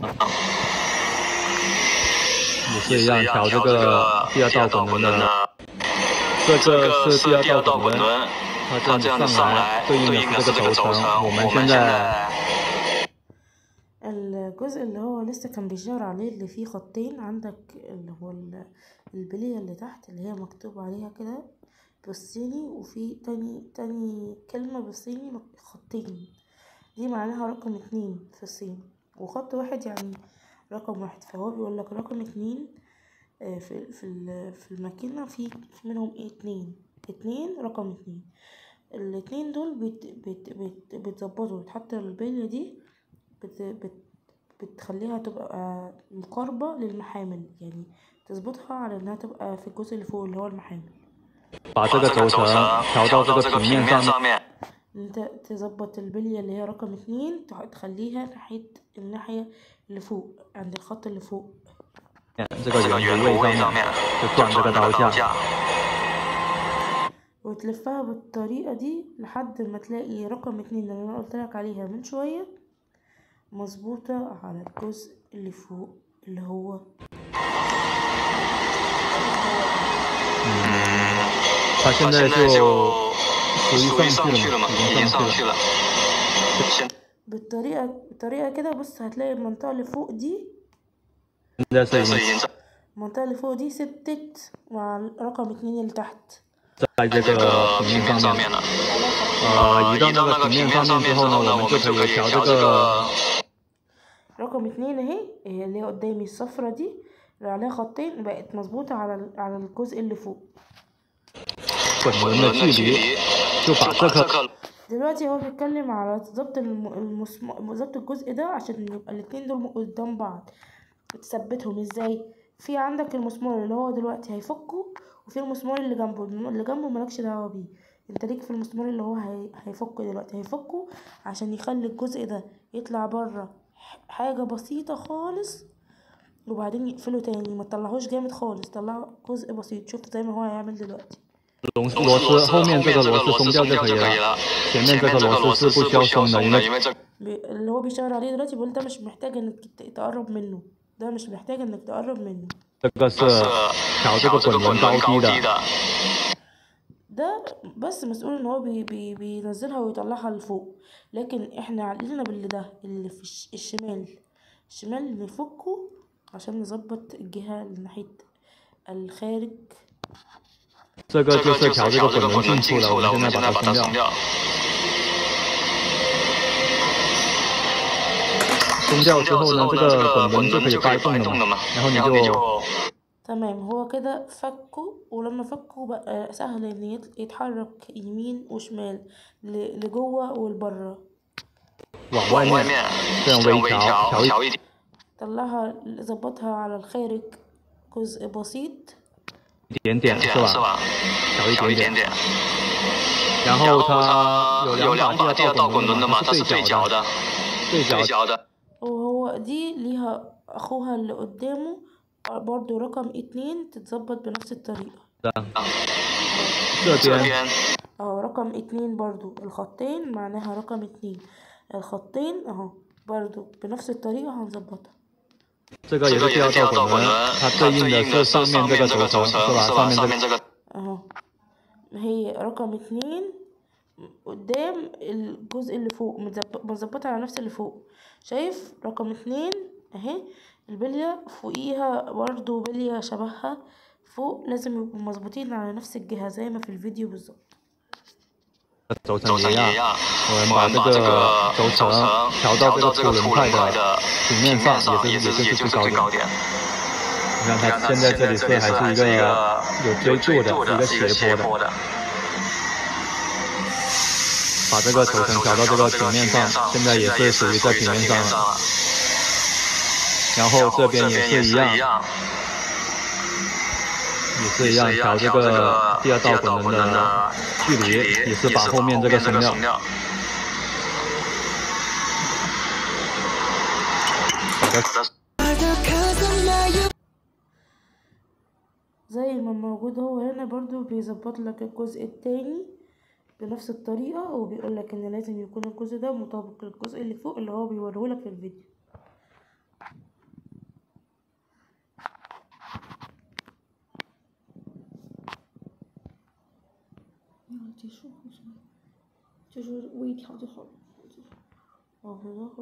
也是一样调这个第二道滚轮的，这个是第二道滚轮，它这样上来对应的是这个轴承，我们现在。 الجزء اللي هو لسه كان بيشاور عليه اللي فيه خطين عندك اللي هو ال- البلية اللي تحت اللي هي مكتوب عليها كده بالصيني وفي تاني تاني كلمة بالصيني مك- خطين دي معناها رقم اتنين في الصين وخط واحد يعني رقم واحد فهو بيقول لك رقم اتنين آه، في في ال- في الماكينة في في منهم ايه اتنين اتنين رقم اتنين الاتنين دول بت بت بت بتظبطوا بتحط البلية دي بت بت بتخليها تبقى مقاربة للمحامل يعني تظبطها على انها تبقى في الجزء اللي فوق اللي هو المحامل 把这个轴承调到这个平面上面， ان انت تظبط البلية اللي هي رقم اتنين تح- تخليها ناحية الناحية اللي فوق عند الخط اللي فوق 这个圆弧位上面就转这个刀架， وتلفها بالطريقة دي لحد ما تلاقي رقم اتنين اللي انا قلتلك عليها من شوية مظبوطة على الجزء اللي فوق اللي هو 它现在就属于上去了嘛，已经上去了。 بالطريقة بالطريقة كده بص هتلاقي المنطقة اللي فوق دي 现在是已经 المنطقة اللي فوق دي ثبتت مع رقم اتنين اللي تحت 在这个平面上面了。呃，移到那个平面上面之后呢，我们就可以调这个 رقم اتنين اهي إيه اللي هي قدامي الصفرة دي اللي عليها خطين بقت مظبوطة على ال- على الجزء اللي فوق 滚轮的距离，就把这个 دلوقتي هو بيتكلم على ضبط الم- المسم... ضبط الجزء ده عشان يبقى الاتنين دول قدام بعض تثبتهم ازاي في عندك المسمار اللي هو دلوقتي هيفكه وفي المسمار اللي جنبه الم- اللي جنبه مالكش دعوة بيه انت ليك في المسمار اللي هو هي... هيفكه دلوقتي هيفكه عشان يخلي الجزء ده يطلع بره حاجة بسيطة خالص وبعدين يقفله تاني ما تطلعهوش جامد خالص طلعه جزء بسيط شفت زي ما هو هيعمل دلوقتي 螺螺丝后面这个螺丝松掉就可以了，前面这个螺丝是不需要松的，因为 بي- اللي هو بيشاور عليه دلوقتي بيقول ده مش محتاج انك ت- تقرب منه ده مش محتاج انك تقرب منه 这个是调这个滚轮高低的。 ده بس مسؤول ان هو بي بي بينزلها ويطلعها لفوق لكن احنا علينا باللي ده اللي في الش- الشمال الشمال نفكه عشان نظبط الجهة اللي ناحية الخارج 这个就是调这个滚轮进出了，我们现在把它松掉。松掉之后呢，这个滚轮就可以掰动了嘛，然后你就 تمام هو كده فكه ولما فكه بقى سهل ان يت- يتحرك يمين وشمال ل- لجوه ولبره 往外面这样微调，调一点， طلعها ظبطها على الخارج جزء بسيط 一点点是吧？调一点点。然后它有两把第二道滚轮的嘛，它是对角的，对角的。 وهو دي ليها اخوها اللي قدامه برضو رقم اتنين تتظبط بنفس الطريقة 这边 اهو رقم اتنين برضو الخطين معناها رقم اتنين الخطين اهو برضو بنفس الطريقة هنظبطها 这个也是第二道滚轮，它对应的是上面这个轴承是吧？上面这个 اهو هي رقم اتنين قدام الجزء اللي فوق متظب- مظبطة على نفس اللي فوق شايف رقم اتنين اهي البلية فوقيها برضو بلية شبهها فوق لازم يبقوا مظبوطين على نفس الجهة زي ما في الفيديو بالظبط 轴承一样，我们把这个轴承调到这个凸轮块的平面上，也是也就是最高点。你看它现在这里是还是一个有追溯的，是一个斜坡的。把这个轴承调到这个平面上，现在也是属于在平面上了。然后这边也是一样，也是一样调这个第二道滚轮的距离，也是把后面这个松掉。把它 زي ما موجود هو هنا برضو بيظبط لك الجزء التاني بنفس الطريقة وبيقول لك ان لازم يكون الجزء ده مطابق للجزء اللي فوق اللي هو بيوريهولك في الفيديو 结束，为什么？就是微调就好了。 哦，比如说